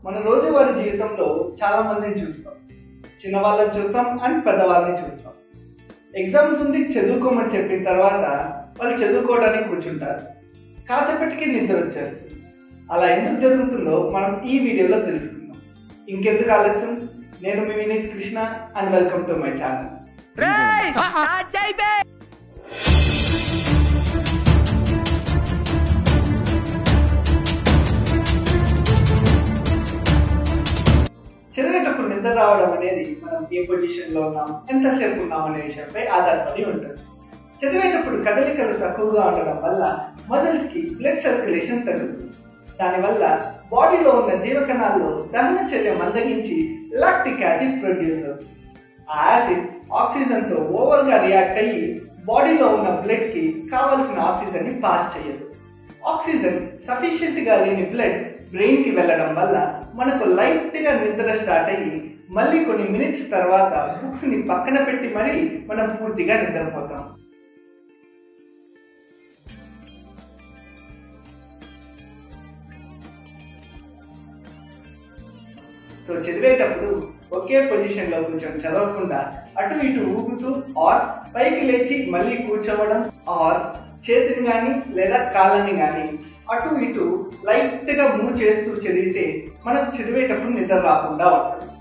మన రోజువారీ జీవితంలో చాలా మందిని చూస్తాం చిన్నవాళ్ళని చూస్తాం అండ్ పెద్దవాళ్ళని చూస్తాం ఎగ్జామ్స్ ఉంది చదువుకోమని చెప్పిన తర్వాత వాళ్ళు చదువుకోవడానికి కూర్చుంటారు కాసేపటికి నిద్ర వచ్చేస్తుంది అలా ఎందుకు జరుగుతుందో మనం ఈ వీడియోలో తెలుసుకుందాం ఇంకెందుకు ఆలస్యం నేను మీ Vineeth Krishna and welcome to my channel చదివేటప్పుడు నిద్ర రావడం అనేది మనం ఏ పొజిషన్ లో ఉన్నాం ఎంతసేపు ఉన్నాం అనే విషయంపై ఆధారపడి ఉంటుంది చదివేటప్పుడు కదలికలు తక్కువగా ఉండడం వల్ల మజిల్స్ కి బ్లడ్ సర్క్యులేషన్ తగ్గుతుంది దానివల్ల బాడీలో ఉన్న జీవకణాల్లో దహన చర్య మందగించి లాక్టిక్ యాసిడ్ ప్రొడ్యూస్ అవుతుంది ఆ యాసిడ్ ఆక్సిజన్ తో ఓవర్ గా రియాక్ట్ అయ్యి బాడీలో ఉన్న బ్లడ్ కి కావలసిన ఆక్సిజన్ ని పాస్ చేయదు ఆక్సిజన్ సఫిషియెంట్ గా లేని బ్లడ్ బ్రెయిన్ కి వెళ్ళడం వల్ల మనకు లైట్ గా నిద్ర స్టార్ట్ అయ్యి మళ్ళీ కొన్ని మినిట్స్ తర్వాత బుక్స్ ని పక్కన పెట్టి మరీ మనం పూర్తిగా నిద్రపోతాం సో చదివేటప్పుడు ఒకే పొజిషన్ లో కూర్చొని చదవకుండా అటు ఇటు ఊగుతూ ఆర్ పైకి లేచి మళ్ళీ కూర్చోవడం ఆర్ చేతిని కానీ లేదా కాళ్ళని కానీ అటు ఇటు లైట్ గా మూవ్ చేస్తూ చదివితే మనకు చదివేటప్పుడు నిద్ర రాకుండా ఉంటుంది